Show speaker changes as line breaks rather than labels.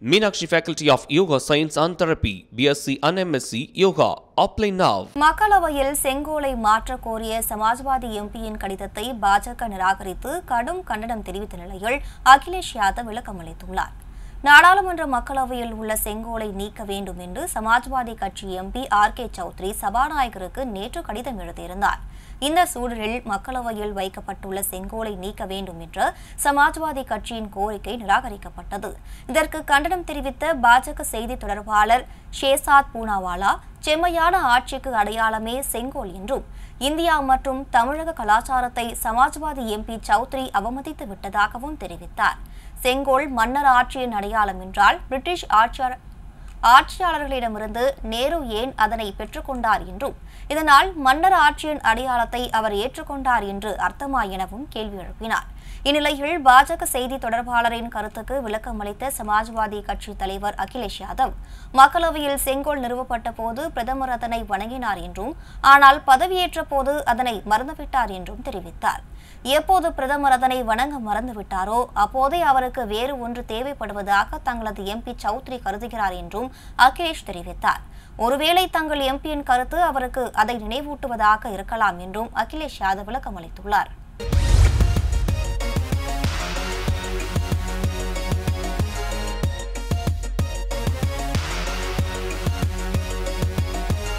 Meenakshi Faculty of Yoga Science and Therapy, BSc and MSc Yoga. Apply now.
மக்களவையில் செங்கோலை மாற்றக் கோரிய சமாஜ்வாதி எம்பியின் கடிதத்தை பாஜக நிராகரித்து கடும் கண்டனம் தெரிவித்த நிலையில் அகிலேஷ் யாதவ் விளக்கமளித்துள்ளார் நாடாளுமன்ற மக்களவையில் உள்ள செங்கோலை நீக்க வேண்டும் என்று சமாஜ்வாதி கட்சி எம்பி ஆர் கே சௌத்ரி சபாநாயகருக்கு நேற்று கடிதம் எழுதியிருந்தார் இந்த சூழலில் மக்களவையில் வைக்கப்பட்டுள்ள செங்கோலை நீக்க வேண்டும் என்ற சமாஜ்வாதி கட்சியின் கோரிக்கை நிராகரிக்கப்பட்டது இதற்கு கண்டனம் தெரிவித்த பாஜக செய்தி தொடர்பாளர் ஷேசாத் பூனாவாலா செம்மையான ஆட்சிக்கு அடையாளமே செங்கோல் என்றும் இந்தியா மற்றும் தமிழக கலாச்சாரத்தை சமாஜ்வாதி எம்பி சௌத்ரி அவமதித்து விட்டதாகவும் தெரிவித்தார் செங்கோல் மன்னர் ஆட்சியின் அடையாளம் என்றால் பிரிட்டிஷ் ஆட்சியாளர் ஆட்சியாளர்களிடமிருந்து நேரு ஏன் அதனை பெற்றுக்கொண்டார் என்றும் இதனால் மன்னர் ஆட்சியின் அடையாளத்தை அவர் ஏற்றுக்கொண்டார் என்று அர்த்தமா எனவும் கேள்வி எழுப்பினார் இந்நிலையில் பாஜக செய்தி தொடர்பாளரின் கருத்துக்கு விளக்கமளித்த சமாஜ்வாதி கட்சி தலைவர் அகிலேஷ் யாதவ் மக்களவையில் செங்கோல் நிறுவப்பட்ட போது பிரதமர் அதனை வணங்கினார் என்றும் ஆனால் பதவியேற்ற போது அதனை மறந்துவிட்டார் என்றும் தெரிவித்தார் எப்போது பிரதமர் அதனை வணங்க மறந்துவிட்டாரோ அப்போதே அவருக்கு வேறு ஒன்று தேவைப்படுவதாக தங்களது எம்பி சௌத்ரி கருதுகிறார் என்றும் அகிலேஷ் தெரிவித்தார் ஒருவேளை தங்கள் எம்பியின் கருத்து அவருக்கு அதை நினைவூட்டுவதாக இருக்கலாம் என்றும் அகிலேஷ் யாதவ் விளக்கமளித்துள்ளார்